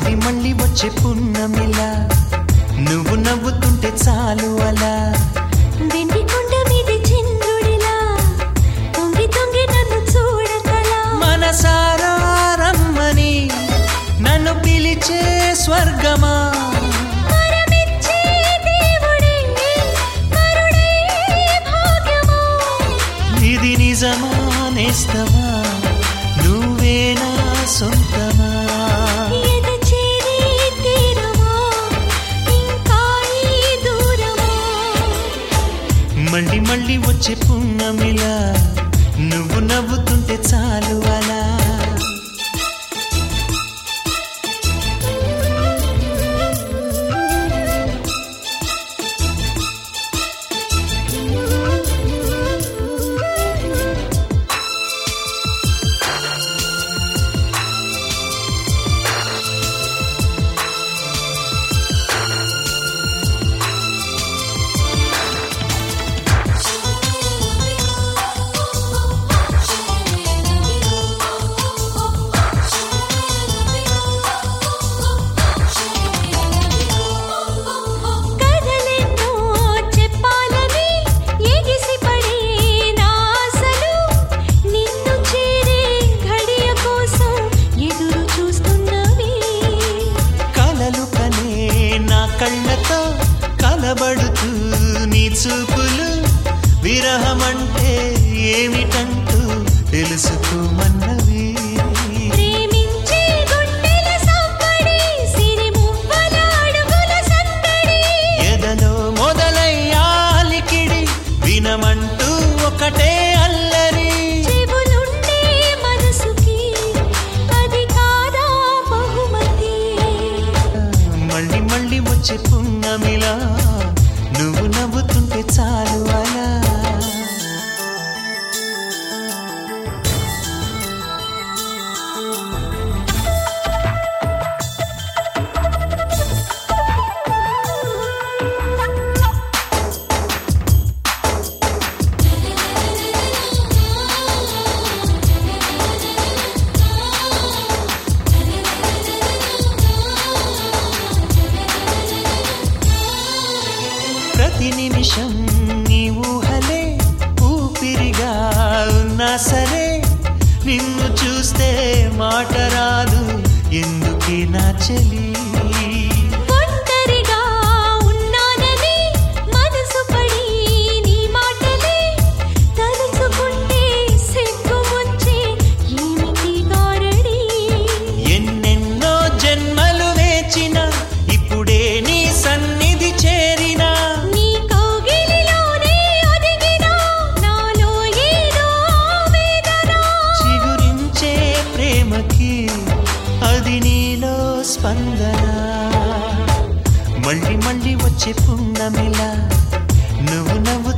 మళ్ళీ మళ్ళీ వచ్చే పున్నమిలా నువ్వు నవ్వుతుంటే చాలు అలా వెండి కొండ మీద చంద్రుడిలా తొంగి తొంగి నన్ను చూడకలా మనసారా రమ్మని నన్ను పిలిచే స్వర్గమా వరమిచ్చే దేవుడే కరుడే భాగ్యమా ఇది నిజమా నేస్తమా నువ్వేనా సొంతమా ఎద చేరే తీరమా ఇంకా ఈ దూరమా మళ్ళీ మళ్ళీ వచ్చే పున్నమిలా నువ్వు నవ్వుతుంటే చాలు అలా కథలెన్నో చెప్పాలని ఎగిసిపడే నా ఆశలు నిన్ను చేరే ఘడియ కోసం ఎదురు చూస్తున్నవి కలలు కనే నా కళ్ళతో కలబడుతూ నీ చూపులు విరహమంటే ఏమిటంటూ తెలుసుకోమన్నవి ప్రేమించే గుండెల సంబడి సిరిమువ్వల అడుగుల సందడి ఎదలో మొదలయ్యాలికిడి వినమంటూ ఒకటే అల్లరి చెవులుండే మనసుకి అది కాదా బహుమతి మళ్ళీ మళ్ళీ వచ్చే పున్నమిలా నువ్వు నవ్వుతుంటే చాలు అలా ప్రతి నిమిషం నీ ఊహలే ఊపిరిగా ఉన్నా సరే నిన్ను చూస్తే మాట రాదు ఎందుకే నా చెలి ఒంటరిగా ఉన్నానని మనసు పడి నీ మాటలే తలుచుకుంటే సిగ్గు ముంచే ఏమిటి గారడి ఎన్నెన్నో జన్మలు వేచిన ఇప్పుడే నీ సన్నిధి చేరినా నీ కౌగిలిలోనే ఒదిగినా నాలో ఏదో ఆవేదన చిగురించే ప్రేమకి అది నీలో స్పందన మళ్ళీ మళ్ళీ వచ్చే పున్నమిలా నువ్వు నవ్వు